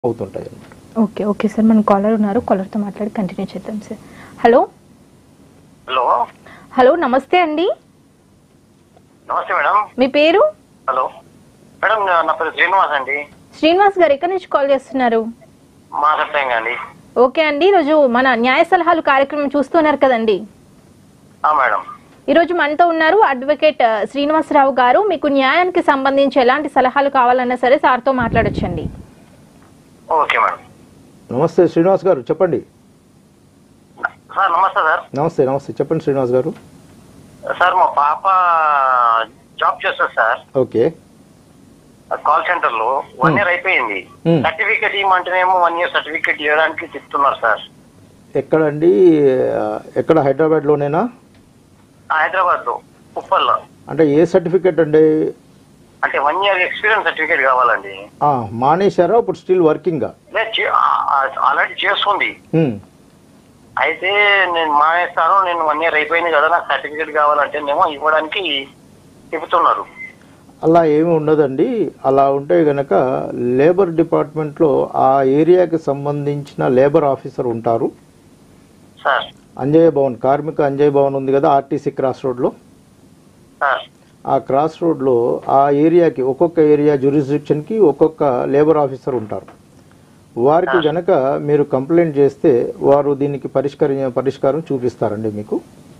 అవుతుంటాయి అన్నమాట okay okay sir మన కాలర్ ఉన్నారు కాలర్తో మాట్లాడి కంటిన్యూ చేద్దాం సార్ హలో హలో హలో నమస్తే అండి నమస్తే మేడం మీ పేరు హలో మేడం నా నా పేరు శ్రీనివాస్ అండి శ్రీనివాస్ గారు ఎక్కడి నుంచి కాల్ చేస్తున్నారు మా సత్యంగా అండి ఓకే అండి ఈరోజు మన న్యాయ సలహాలు కార్యక్రమం చూస్తున్నారు కదండి ఆ మేడం ఈరోజు మనతో ఉన్నారు అడ్వకేట్ ఆ, శ్రీనివాసరావు గారు మీకు న్యాయానికి సంబంధించి ఎలాంటి సలహాలు కావాలన్నా సరే సార్తో మాట్లాడొచ్చండి ఓకే మేడం నమస్తే శ్రీనివాస్ గారు చెప్పండి సార్ నమస్తే సార్ నమస్తే నమస్తే చెప్పండి శ్రీనివాస్ గారు సార్ మా పాప జాబ్ చేస్తుంది సార్ ఓకే కాల్ సెంటర్ లో వన్ ఇయర్ అయిపోయింది Hmm. సర్టిఫికేట్ ఇవ్వమంటేనేమో వన్ ఇయర్ సర్టిఫికేట్ ఇవ్వడానికి చెప్తున్నారు సార్ ఎక్కడండి ఆ, ఎక్కడ హైదరాబాద్లోనేనా హైదరాబాద్ లో ఉప్పల్లో అంటే ఏ సర్టిఫికేట్ అండి అంటే వన్ ఇయర్ ఎక్స్పీరియన్స్ సర్టిఫికేట్ కావాలండి ఆ, మానేశారా ఇప్పుడు స్టిల్ వర్కింగా లేదు ఆల్రెడీ చేస్తుంది హ్మ్. అయితే నేను మానేస్తాను నేను వన్ ఇయర్ అయిపోయింది కదా నాకు సర్టిఫికేట్ కావాలంటే నేమో ఇవ్వడానికి చెబుతున్నారు అలా ఏమి ఉండదండి అలా ఉంటే గనక లేబర్ డిపార్ట్మెంట్లో ఆ ఏరియాకి సంబంధించిన లేబర్ ఆఫీసర్ ఉంటారు సార్ అంజయ్య భవన్ కార్మిక అంజయ్య భవన్ ఉంది కదా ఆర్టీసీ క్రాస్ రోడ్లో సార్ ఆ క్రాస్ రోడ్లో ఆ ఏరియాకి ఒక్కొక్క ఏరియా జ్యూరిస్డిక్షన్కి ఒక్కొక్క లేబర్ ఆఫీసర్ ఉంటారు వారికి గనక మీరు కంప్లైంట్ చేస్తే వారు దీనికి పరిష్కరి పరిష్కారం చూపిస్తారండి మీకు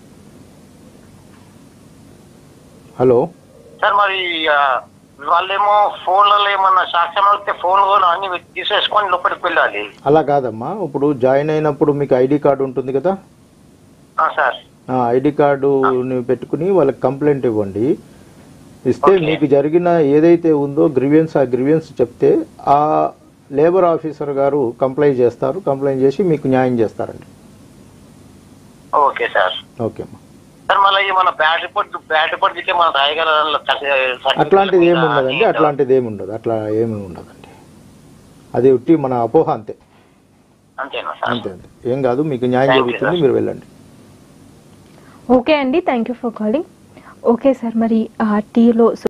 హలో సార్ మరి ఆ, వాళ్ళేమో ఫోన్లలో ఏమన్నా సాక్ష్యం వస్తే ఫోన్ కూడా అన్ని తీసేసుకొని లోపలికి వెళ్ళాలి అలా కాదమ్మా ఇప్పుడు జాయిన్ అయినప్పుడు మీకు ఐడి కార్డు ఉంటుంది కదా ఆ, సార్ ఆ ఐడి కార్డుని పెట్టుకుని వాళ్ళకి కంప్లైంట్ ఇవ్వండి ఇస్తే Okay. మీకు జరిగిన ఏదైతే ఉందో గ్రివియన్స్ ఆ గ్రివియన్స్ చెప్తే ఆ లేబర్ ఆఫీసర్ గారు కంప్లైంట్ చేస్తారు కంప్లైంట్ చేసి మీకు న్యాయం చేస్తారండి ఓకే సార్ ఓకే అమ్మా సార్ మళ్ళీ మన బ్యాడ్ రిపోర్ట్ బ్యాడ్ రిపోర్ట్ ఇస్తే మనం రాయగల అట్లాంటిది ఏమి ఉండదండి అట్లాంటిది ఏమి ఉండదు అట్లా ఏమి ఉండదండి అది ఉట్టి మన అపోహ అంతే అంతేనా సార్ అంతే అంతే ఏం కాదు మీకు న్యాయం Thank you, జరుగుతుంది sir. మీరు వెళ్ళండి ఓకే అండి thank you for calling okay sir మరి ఆ టీలో